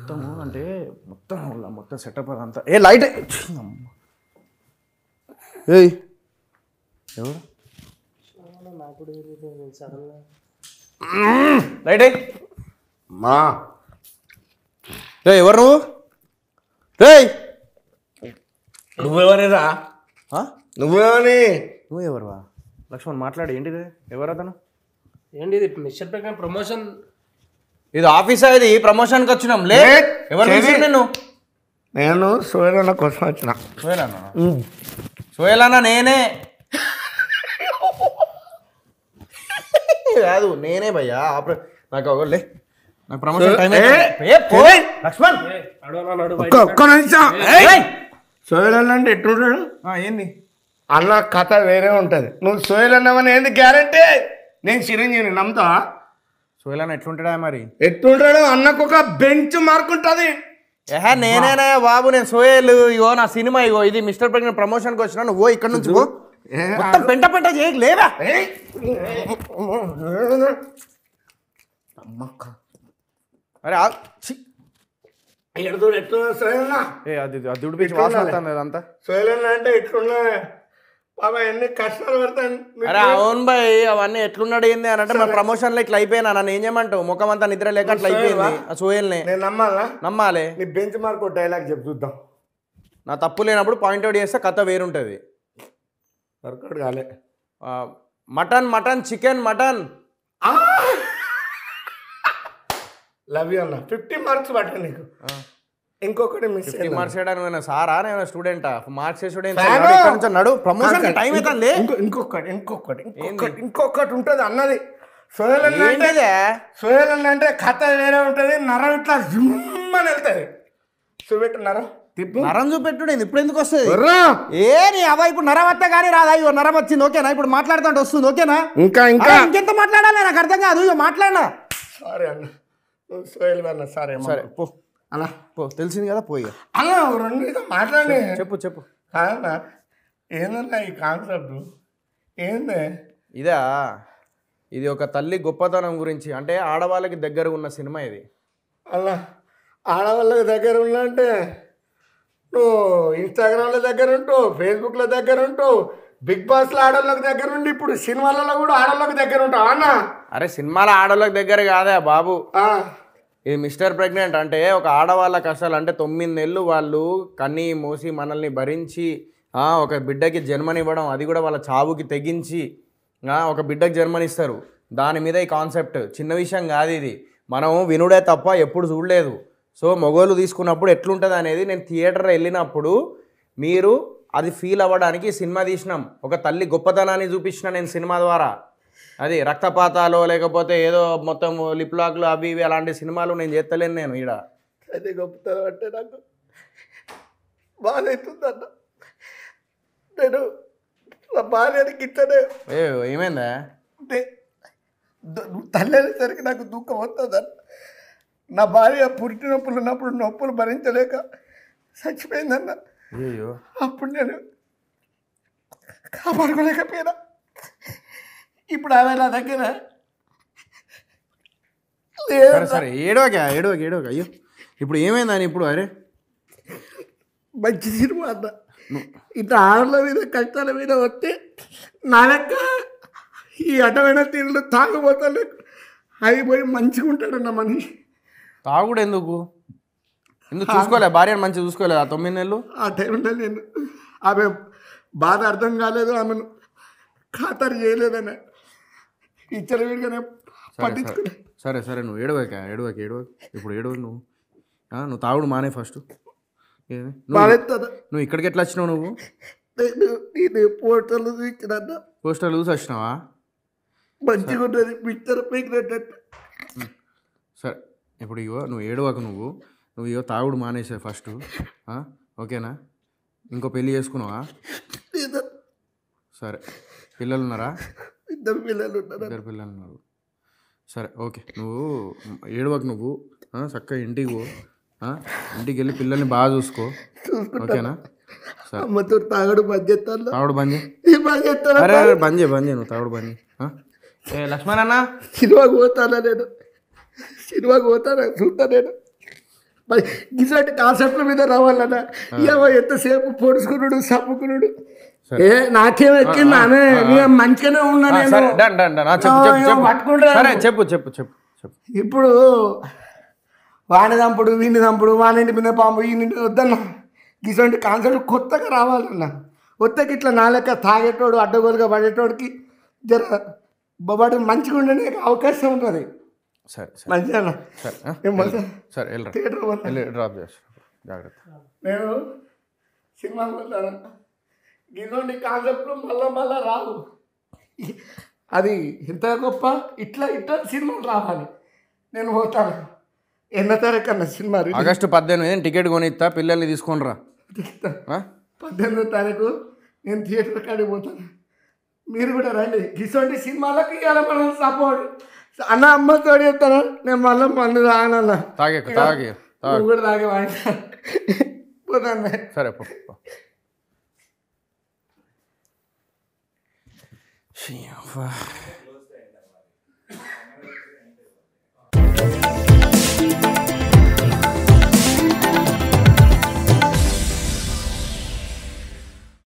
మొత్తము అంటే మొత్తం ఇలా మొత్తం సెటప్ అదంతా ఏ లైట్ ఏయ్ ఎవరు లైట్ ఏ మా ఏ ఎవరు నువ్వు రేయ్ నువ్వెవరిరా ఆ? నువ్వేమని నువ్వు ఎవరువా లక్ష్మణ్ మాట్లాడు ఏంటిది ఎవరు అతను ఏంటి ఇది మిస్టర్ ప్రకారం ప్రమోషన్ ఇది ఆఫీస్ ఇది ప్రమోషన్కి వచ్చినాం లే ఏ, ఎవరు చెవి. పిలిచిండు నిన్ను నేను సూర్యన కోసం వచ్చిన సోయలన్నా సోయలన్నా నేనే కాదు నేనే భయ్యా ఆపరే నాకు ఒకలే నాకు ప్రమోషన్ టైం ఏ, ఏ పో లక్ష్మణ్ అడవనాడు ఒక్క ఒక్క నిమిషం ఏయ్! సోయలన్న అంటే ఎట్లుంటాడు ఆ, ఏంది అన్న కథ వేరే ఉంటుంది నువ్వు సోయలన్నవని ఏంది గ్యారంటీ నేను చిరంజీవిని నమ్ముతా సోయలన్న ఎట్లుంటాడా మరి ఎట్లుంటాడు అన్నకు ఒక బెంచ్ మార్క్ ఉంటుంది ఏహా నేనేనా బాబు నేను సోయల్ ఇగో నా సినిమా ఇగో ఇది మిస్టర్ ప్రెగ్నెంట్ ప్రమోషన్కి వచ్చినా నువ్వు పో ఇక్కడ నుంచి పో ఏ, మొత్తం పెంట పెంట చేయకు లేవా ఏయ్. అరే ఆ- ఛీ. ఎడుతుడు ఎట్లున్నా సోయలన్న ఏ అది అది ఉడిపించి వాసన వస్తుంది అదంతా సోయలన్న అంటే ఎట్లున్నా బాబా ఎన్ని కష్టాలు పడతాను అరే అవును బాయ్ అవన్నీ ఎట్లున్నాడు ఏంది అని అంటే మన ప్రమోషన్లో ఇట్లా అయిపోయినా నన్ను ఏం చేయమంటావు ముఖం అంతా నిద్ర లేక అట్లా అయిపోయింది ఆ సోయల్ని నేను నమ్మాలా నమ్మాలి నీ బెంచ్ మార్క్ ఒక డైలాగ్ చెప్పు చూద్దాం నా తప్పు లేనప్పుడు పాయింట్అవుట్ చేస్తే కథ వేరుంటుంది వర్కౌట్ కాలే ఆ, mutton mutton chicken mutton love you అన్న ఫిఫ్టీ మార్క్స్ పట్టాను నీకు ఇంకొకటి మిస్ ఫిఫ్టీ మార్క్స్ వేయడానికి నేను సారా నేను స్టూడెంటా మార్క్స్ స్టూడెంట్ Fan. నడు ప్రమోషన్ టైం అవుతుంది ఇంకొకటి ఇంకొకటి ఇంకొకటి ఇంకొకటి ఉంటుంది అన్నది సోయల్ అన్న అంటే ఏంటిదే సోయల్ అన్న అంటే కథ వేరే ఉంటుంది నరం ఇట్లా జుమ్ అని వెళ్తుంది చూపెట్టు నరం తిప్పు నరం చూపెట్టుడు ఇప్పుడు ఎందుకు వస్తుంది ఎర్రా. ఏ నీ అవ్వ ఇప్పుడు నరం వస్తే కానీ రాదా ఇగో నరం వచ్చింది ఓకేనా ఇప్పుడు మాట్లాడుతుంటే వస్తుంది ఓకేనా ఇంకా ఇంకా అరే, ఇంకెంత మాట్లాడాలి నాకు అర్థం కాదు ఇగో మాట్లాడినా సారీ అన్న నువ్వు సోయల్ అన్న సారీ అమ్మ సరే పో అన్న పో తెలిసింది కదా పోయి అన్న ఓ రెండు నిమిషాలు మాట్లాడి చెప్పు చెప్పు కాదన్నా ఏందన్నా ఈ కాన్సెప్ట్ ఏంది ఇదా ఇది ఒక తల్లి గొప్పతనం గురించి అంటే ఆడవాళ్ళకి దగ్గర ఉన్న సినిమా ఇది అలా ఆడవాళ్ళకి దగ్గర ఉన్నంటే నువ్వు ఇన్స్టాగ్రామ్ల దగ్గర ఉంటావు ఫేస్బుక్ల దగ్గర ఉంటావు బిగ్ బాస్లో ఆడవాళ్ళకి దగ్గర ఉండి ఇప్పుడు సినిమాలలో కూడా ఆడవాళ్ళకి దగ్గర ఉంటావు అన్న అరే సినిమాల ఆడవాళ్ళకి దగ్గర కాదా బాబు ఆ, ఇది మిస్టర్ ప్రెగ్నెంట్ అంటే ఒక ఆడవాళ్ళ కష్టాలు అంటే తొమ్మిది నెలలు వాళ్ళు కన్నీ మోసి మనల్ని భరించి ఆ, ఒక బిడ్డకి జన్మనివ్వడం అది కూడా వాళ్ళ చావుకి తెగించి ఆ, ఒక బిడ్డకి జన్మనిస్తారు దాని మీద ఈ కాన్సెప్ట్ చిన్న విషయం కాదు ఇది మనం వినుడే తప్ప ఎప్పుడు చూడలేదు సో మొగోళ్ళు తీసుకున్నప్పుడు ఎట్లుంటుంది అనేది నేను థియేటర్ వెళ్ళినప్పుడు మీరు అది ఫీల్ అవ్వడానికి ఈ సినిమా తీసినాం ఒక తల్లి గొప్పతనాన్ని చూపించిన నేను సినిమా ద్వారా అది రక్తపాతాలు లేకపోతే ఏదో మొత్తం లిప్ లాక్లు అవి ఇవి అలాంటి సినిమాలు నేను చేస్తలేను నేను ఈడ అది గొప్పతనం అంటే నాకు బాధ అవుతుందన్న నేను నా భార్యకి ఇట్లనే ఏ ఏమైందా అంటే ద- నువ్వు తల్లి అనేసరికి నాకు దుఃఖం వస్తుందన్న నా భార్య పురిటి నొప్పులు ఉన్నప్పుడు నొప్పులు భరించలేక చచ్చిపోయిందన్న అయ్యో అప్పుడు నేను కాపాడుకోలేకపోయినా ఇప్పుడు ఆమె నా దగ్గర లేదు. సరే సరే ఏడోక ఏడోక ఏడోక అయ్యో ఇప్పుడు ఏమైందని ఇప్పుడు అరే మంచి సినిమా అన్న ఇట్లా ఆడల మీద కష్టాల మీద వస్తే నా లెక్క ఈ అడ్డమైన తీరులు తాగుబోతాలు అవి పోయి మంచిగా ఉంటాడన్న మనిషి తాగుడు ఎందుకు ఎందుకు చూసుకోలే భార్యను మంచిగా చూసుకోలేదు ఆ తొమ్మిది నెలలు ఆ టైంలో నేను ఆమె బాధ అర్థం కాలేదు ఆమెను ఖాతరు చేయలేదని ఇచ్చిన వీడిగానే పట్టించుకుని సరే సరే నువ్వు ఏడవక ఏడవక ఏడవక ఇప్పుడు ఏడవకు నువ్వు ఆ, నువ్వు తాగుడు మానే ఫస్ట్ ఏమి? నువ్వు బాధెత్తాను నువ్వు ఇక్కడికి ఎట్లా వచ్చినావు నువ్వు నేను నేను పోటలు చూపించిన పోస్టర్ చూసి వచ్చినావా మంచిగా ఉన్నది పిక్చర్ ప్రెగ్నెంట్ అంటే సరే ఇప్పుడు ఇగో నువ్వు ఏడవకు నువ్వు నువ్వు ఇగో తాగుడు మానేసావు ఫస్ట్ ఓకేనా ఇంకో పెళ్ళి చేసుకున్నావా నేను సరే పిల్లలు ఉన్నారా ఇద్దరు పిల్లలు ఉన్నారు ఇద్దరు పిల్లలు ఉన్నారు సరే ఓకే నువ్వు ఏడవకు నువ్వు ఆ, చక్కగా ఇంటికి పో ఆ, ఇంటికి వెళ్ళి పిల్లల్ని బాగా చూసుకో ఓకేనా సరే అమ్మతో తాగడు బంద్ చేస్తాను తాగుడు బంద్ చేయి ఈ బంద్ చేస్తాను అరే అరే బంద్ చేయి బంద్ చేయి నువ్వు తాగుడు బంద్ చేయి ఆ? ఏ లక్ష్మణ్ అన్న సినిమాకి పోతానా నేను సినిమాకి పోతానా చూస్తా నేను మరి ఇటువంటి కాన్సెప్ట్ల మీద రావాలన్న ఏమో ఎంతసేపు పొడుచుకున్నాడు సప్పుకున్నాడు ఏ నాకేం ఎక్కింది అనే నేను మంచిగానే ఉన్నా ఆ, నేను సరే డన్ డన్ డన్ ఆ, చెప్పు చెప్పు ఏమో చెప్పు పట్టుకుంటాను. సరే చెప్పు చెప్పు చెప్పు చెప్పు ఇప్పుడు వాని దంపుడు వీని దంపుడు వానింటి మీద పాము ఈనింటి వద్దన్న ఇటువంటి కాన్సెప్ట్ కొత్తగా రావాలన్న కొత్తకి ఇట్లా నా లెక్క తాగేటోడు అడ్డగోలుగా పడేటోడికి జర వాడు మంచిగా ఉండనే అవకాశం ఉంటుంది సరే సరే మంచిగా సరే ఆ? ఏం మళ్ళా సరే వెళ్ళరా థియేటర్ పోతా. వెళ్ళి డ్రాప్ చేస్తా జాగ్రత్త నేను సినిమా పోతాను ఇటువంటి కాన్సెప్ట్లు మళ్ళా మళ్ళా రావు అది ఎంత గొప్ప ఇట్లా ఇట్లా సినిమాలు రావాలి నేను పోతాను ఎన్నో తారీఖు అన్న సినిమా రిలీజ్ ఆగస్టు పద్దెనిమిది టికెట్ కొనిస్తా పిల్లల్ని తీసుకొని రా ఆ? పద్దెనిమిదో తారీఖు నేను థియేటర్ కాడికి పోతాను మీరు కూడా రండి ఇటువంటి సినిమాలకు ఇవ్వాలి మనం సపోర్ట్ అన్న అమ్మ తోడు చెప్తాను నేను మళ్ళీ మందు తాగనన్న తాగే తాగే తాగే నువ్వు కూడా తాగే పోతాను నేను. సరే పో పో. షీ, అవ్వా.